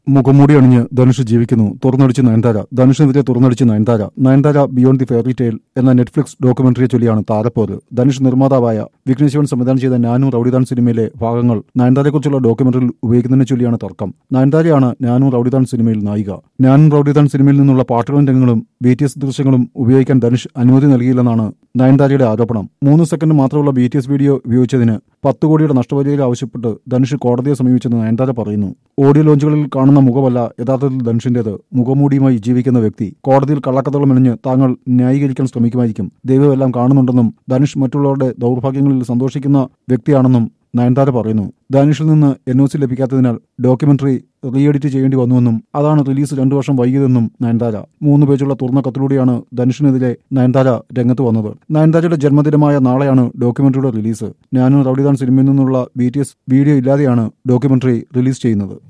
മുഖംമൂടി അണിഞ്ഞ് ധനുഷ് ജീവിക്കുന്നു തുറന്നടിച്ച് നയൻതാര ധനുഷിനെതിരെ തുറന്നടിച്ച് Nayanthara Nayanthara beyond the fairy tale എന്ന നെറ്റ്ഫ്ലിക്സ് ഡോക്യുമെന്ററിയെ ചൊല്ലിയാണ് താരപ്പോര് ധനുഷ് നിർമ്മാതാവായ വിഘ്നേഷ് ശിവൻ സംവിധാനം ചെയ്ത ഞാനും റൌഡിദാൻ സിനിമയിലെ ഭാഗങ്ങൾ നയൻതാരയെക്കുറിച്ചുള്ള ഡോക്യുമെന്ററിയിൽ ഉപയോഗിക്കുന്നതിനെ ചൊല്ലിയാണ് തർക്കം നയൻതാരയാണ് ഞാനും റൌഡിദാൻ സിനിമയിൽ നായിക ഞാനും റൌഡിദാൻ സിനിമയിൽ നിന്നുള്ള പാട്ടുകളും രംഗങ്ങളും ബി ടി എസ് ദൃശ്യങ്ങളും ഉപയോഗിക്കാൻ ധനുഷ് അനുമതി നൽകിയില്ലെന്നാണ് നയൻതാരയുടെ ആരോപണം മൂന്ന് സെക്കൻഡ് മാത്രമുള്ള ബി ടി എസ് വീഡിയോ ഉപയോഗിച്ചതിന് പത്ത് കോടിയുടെ നഷ്ടപരിഹാരം ആവശ്യപ്പെട്ട് ധനുഷ് കോടതിയെ സമീപിച്ചെന്ന് നയൻതാര പറയുന്നു ഓഡിയോ ലോഞ്ചുകളിൽ കാണുന്ന മുഖമല്ല യഥാർത്ഥത്തിൽ ധനുഷിന്റേത് മുഖമൂടിയുമായി ജീവിക്കുന്ന വ്യക്തി കോടതിയിൽ കള്ളക്കഥകൾ മെനഞ്ഞ് താങ്കൾ ന്യായീകരിക്കാൻ ശ്രമിക്കുമായിരിക്കും ദൈവമെല്ലാം കാണുന്നുണ്ടെന്നും ധനുഷ് മറ്റുള്ളവരുടെ ദൗർഭാഗ്യങ്ങളിൽ സന്തോഷിക്കുന്ന വ്യക്തിയാണെന്നും നയൻതാര പറയുന്നു ധനുഷിൽ നിന്ന് എൻ ഒ സി ലഭിക്കാത്തതിനാൽ ഡോക്യുമെന്ററി റീ എഡിറ്റ് ചെയ്യേണ്ടി വന്നുവെന്നും അതാണ് റിലീസ് രണ്ടു വർഷം വൈകിയതെന്നും നയൻതാര മൂന്ന് പേജുള്ള തുറന്ന കത്തിലൂടെയാണ് ധനുഷിനെതിരെ നയൻതാര രംഗത്ത് വന്നത് നയൻതാരയുടെ ജന്മദിനമായ നാളെയാണ് ഡോക്യുമെന്ററിയുടെ റിലീസ് ഞാനും റൌഡിദാൻ സിനിമയിൽ നിന്നുള്ള ബി വീഡിയോ ഇല്ലാതെയാണ് ഡോക്യുമെന്ററി റിലീസ് ചെയ്യുന്നത്